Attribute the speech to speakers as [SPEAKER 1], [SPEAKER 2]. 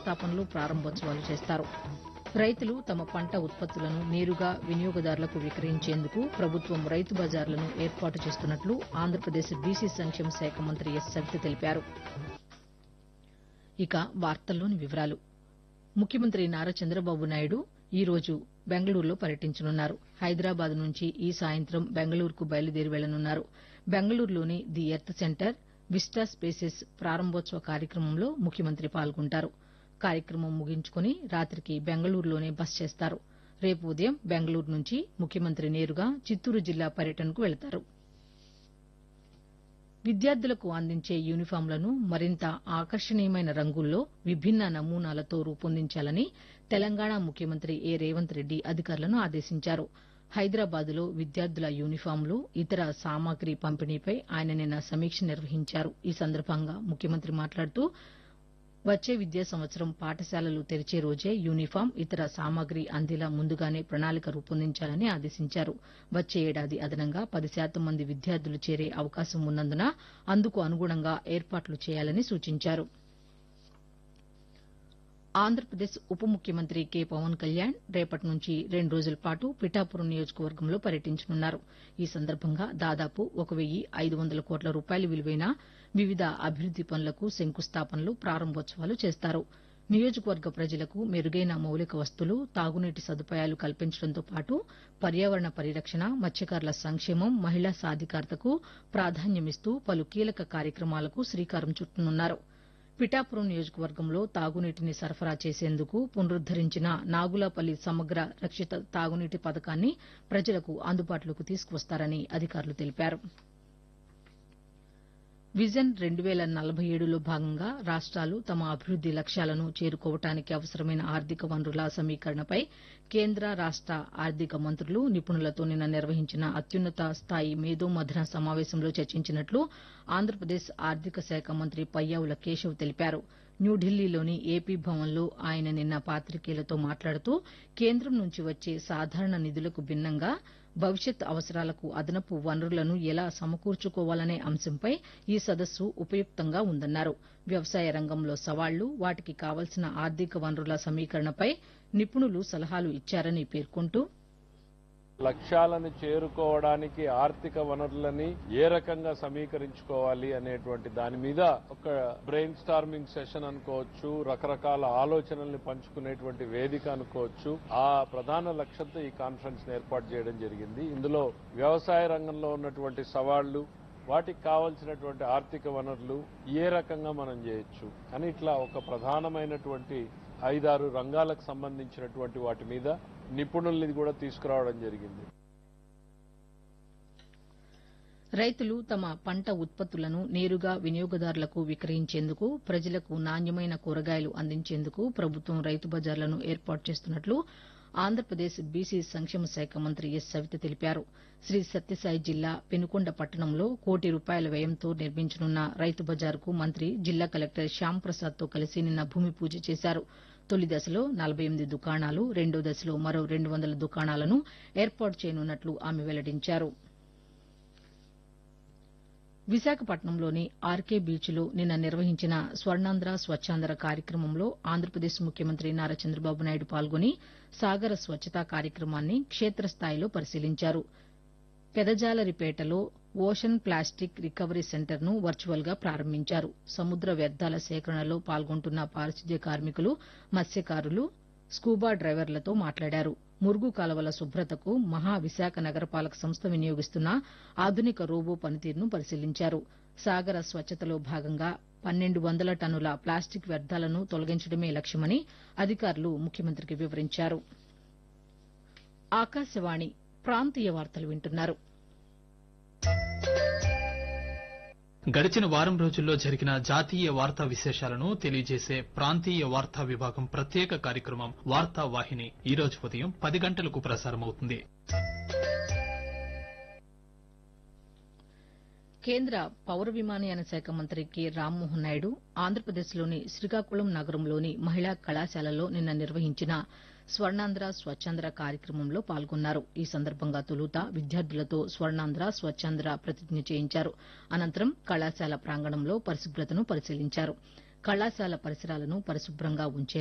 [SPEAKER 1] శంకుస్థాపనలు ప్రారంభోత్సవాలు చేస్తారు రైతులు తమ పంట ఉత్పత్తులను నేరుగా వినియోగదారులకు విక్రయించేందుకు ప్రభుత్వం రైతు బజార్లను ఏర్పాటు చేస్తున్నట్లు ఆంధ్రప్రదేశ్ బీసీ సంక్షేమ శాఖ మంత్రి ఎస్ సవిత తెలిపారు ఇక వార్తల్లోని వివరాలు ముఖ్యమంత్రి నారా చంద్రబాబు నాయుడు ఈ రోజు బెంగళూరులో పర్యటించనున్నారు హైదరాబాద్ నుంచి ఈ సాయంత్రం బెంగళూరుకు బయలుదేరి వెళ్లనున్నారు బెంగళూరులోని the earth centre vista spaces ప్రారంభోత్సవ కార్యక్రమంలో ముఖ్యమంత్రి పాల్గొంటారు కార్యక్రమం ముగించుకుని రాత్రికి బెంగళూరులోనే బస చేస్తారు రేపు ఉదయం బెంగళూరు నుంచి ముఖ్యమంత్రి నేరుగా చిత్తూరు జిల్లా పర్యటనకు వెళతారు విద్యార్థులకు అందించే యూనిఫాంలను మరింత ఆకర్షణీయమైన రంగుల్లో విభిన్న నమూనాలతో రూపొందించాలని తెలంగాణ ముఖ్యమంత్రి ఏ రేవంత్ రెడ్డి అధికారులను ఆదేశించారు హైదరాబాద్లో విద్యార్థుల యూనిఫాంలు ఇతర సామాగ్రి పంపిణీపై ఆయన నిన్న సమీక్ష నిర్వహించారు ఈ సందర్భంగా ముఖ్యమంత్రి మాట్లాడుతూ వచ్చే విద్యా సంవత్సరం పాఠశాలలు తెరిచే రోజే యూనిఫాం ఇతర సామాగ్రి అందేలా ముందుగానే ప్రణాళిక రూపొందించాలని ఆదేశించారు వచ్చే ఏడాది అదనంగా పది శాతం మంది విద్యార్థులు చేరే అవకాశం ఉన్నందున అందుకు అనుగుణంగా ఏర్పాట్లు చేయాలని సూచించారు ఆంధ్రప్రదేశ్ ఉప ముఖ్యమంత్రి కె పవన్ కళ్యాణ్ రేపటి నుంచి రెండు రోజుల పాటు పిఠాపురం నియోజకవర్గంలో పర్యటించనున్నారు ఈ సందర్భంగా దాదాపు ఒక వెయ్యి ఐదు వందల కోట్ల రూపాయల విలువైన వివిధ అభివృద్ది పనులకు శంకుస్థాపనలు ప్రారంభోత్సవాలు చేస్తారు నియోజకవర్గ ప్రజలకు మెరుగైన మౌలిక వస్తువులు తాగునీటి సదుపాయాలు కల్పించడంతో పాటు పర్యావరణ పరిరక్షణ మత్స్యకారుల సంక్షేమం మహిళా సాధికారతకు ప్రాధాన్యమిస్తూ పలు కీలక కార్యక్రమాలకు శ్రీకారం చుట్టనున్నారు పిఠాపురం నియోజకవర్గంలో తాగునీటిని సరఫరా చేసేందుకు పునరుద్దరించిన నాగులపల్లి సమగ్ర రక్షిత తాగునీటి పథకాన్ని ప్రజలకు అందుబాటులోకి తీసుకువస్తారని అధికారులు తెలిపారు విజన్ రెండు వేల నలభై ఏడులో భాగంగా రాష్ట్రాలు తమ అభివృద్ది లక్ష్యాలను చేరుకోవటానికి అవసరమైన ఆర్థిక వనరుల సమీకరణపై కేంద్ర రాష్ట ఆర్థిక మంత్రులు నిపుణులతో నిన్న నిర్వహించిన అత్యున్నత స్థాయి మేధోమథన సమావేశంలో చర్చించినట్లు ఆంధ్రప్రదేశ్ ఆర్థిక శాఖ మంత్రి పయ్యావుల కేశవ్ తెలిపారు న్యూఢిల్లీలోని ఏపీ భవన్లో ఆయన నిన్న పాతికేయులతో మాట్లాడుతూ కేంద్రం నుంచి వచ్చే సాధారణ నిధులకు భిన్నంగా భవిష్యత్ అవసరాలకు అదనపు వనరులను ఎలా సమకూర్చుకోవాలనే అంశంపై ఈ సదస్సు ఉపయుక్తంగా ఉందన్నారు వ్యవసాయ రంగంలో సవాళ్లు వాటికి కావలసిన ఆర్థిక వనరుల సమీకరణపై నిపుణులు సలహాలు ఇచ్చారని పేర్కొంటూ
[SPEAKER 2] లక్ష్యాలను చేరుకోవడానికి ఆర్థిక వనరులని ఏ రకంగా సమీకరించుకోవాలి అనేటువంటి దాని మీద ఒక బ్రెయిన్ స్టార్మింగ్ సెషన్ అనుకోవచ్చు రకరకాల ఆలోచనల్ని పంచుకునేటువంటి వేదిక అనుకోవచ్చు ఆ ప్రధాన లక్ష్యంతో ఈ కాన్ఫరెన్స్ ఏర్పాటు చేయడం జరిగింది ఇందులో వ్యవసాయ రంగంలో ఉన్నటువంటి సవాళ్లు వాటికి కావలసినటువంటి ఆర్థిక వనరులు ఏ రకంగా మనం చేయొచ్చు అని ఇట్లా ఒక ప్రధానమైనటువంటి ఐదారు రంగాలకు సంబంధించినటువంటి వాటి మీద నిపుణుల్ని కూడా తీసుకురావడం జరిగింది
[SPEAKER 1] రైతులు తమ పంట ఉత్పత్తులను నేరుగా వినియోగదారులకు విక్రయించేందుకు ప్రజలకు నాణ్యమైన కూరగాయలు అందించేందుకు ప్రభుత్వం రైతు బజార్లను ఏర్పాటు చేస్తున్నట్లు ఆంధ్రప్రదేశ్ బీసీ సంక్షేమ శాఖ మంత్రి ఎస్ సవిత తెలిపారు శ్రీ సత్యసాయి జిల్లా పెనుకొండ పట్టణంలో కోటి రూపాయల వ్యయంతో నిర్మించనున్న రైతు బజారుకు మంత్రి జిల్లా కలెక్టర్ శ్యాంప్రసాద్తో కలిసి నిన్న భూమి పూజ చేశారు తొలి దశలో నలభై ఎనిమిది దుకాణాలు రెండో దశలో మరో రెండు వందల దుకాణాలను ఏర్పాటు చేయనున్నట్లు ఆమె వెల్లడించారు విశాఖపట్నంలోని ఆర్కే బీచ్లో నిన్న నిర్వహించిన స్వర్ణాంధ్ర స్వచ్ఛాంధ్ర కార్యక్రమంలో ఆంధ్రప్రదేశ్ ముఖ్యమంత్రి నారా చంద్రబాబు నాయుడు పాల్గొని సాగర స్వచ్ఛతా కార్యక్రమాన్ని క్షేత్రస్థాయిలో పరిశీలించారు పెదజాలరిపేటలో ఓషన్ ప్లాస్టిక్ రికవరీ సెంటర్ను వర్చువల్ గా ప్రారంభించారు సముద్ర వ్యర్థాల సేకరణలో పాల్గొంటున్న పారిశుద్ధ్య కార్మికులు మత్స్యకారులు స్కూబా డ్రైవర్లతో మాట్లాడారు మురుగు కాలువల శుభ్రతకు మహా విశాఖ నగరపాలక సంస్థ వినియోగిస్తున్న ఆధునిక రోబో పనితీరును పరిశీలించారు సాగర స్వచ్ఛతలో భాగంగా పన్నెండు వందల టన్నుల ప్లాస్టిక్ వ్యర్థాలను తొలగించడమే లక్ష్యమని అధికారులు ముఖ్యమంత్రికి వివరించారు ఆకాశవాణి ప్రాంతీయ వార్తలు వింటున్నారు
[SPEAKER 3] గడిచిన వారం రోజుల్లో జరిగిన జాతీయ వార్తా విశేషాలను తెలియజేసే ప్రాంతీయ వార్తా విభాగం ప్రత్యేక కార్యక్రమం వార్తా వాహిని ఈ రోజు ఉదయం పది గంటలకు ప్రసారమవుతుంది
[SPEAKER 1] కేంద్ర పౌర విమానయాన శాఖ మంత్రి కె రామ్మోహన్ నాయుడు ఆంధ్రప్రదేశ్లోని శ్రీకాకుళం నగరంలోని మహిళా కళాశాలలో నిన్న నిర్వహించిన స్వర్ణాంధ్ర స్వచ్ఛాంధ్ర కార్యక్రమంలో పాల్గొన్నారు ఈ సందర్భంగా తొలుత విద్యార్థులతో స్వర్ణాంధ్ర స్వచ్ఛాంధ్ర ప్రతిజ్ఞ చేయించారు అనంతరం కళాశాల ప్రాంగణంలో పరిశుభ్రతను పరిశీలించారు కళాశాల పరిసరాలను పరిశుభ్రంగా ఉంచేలా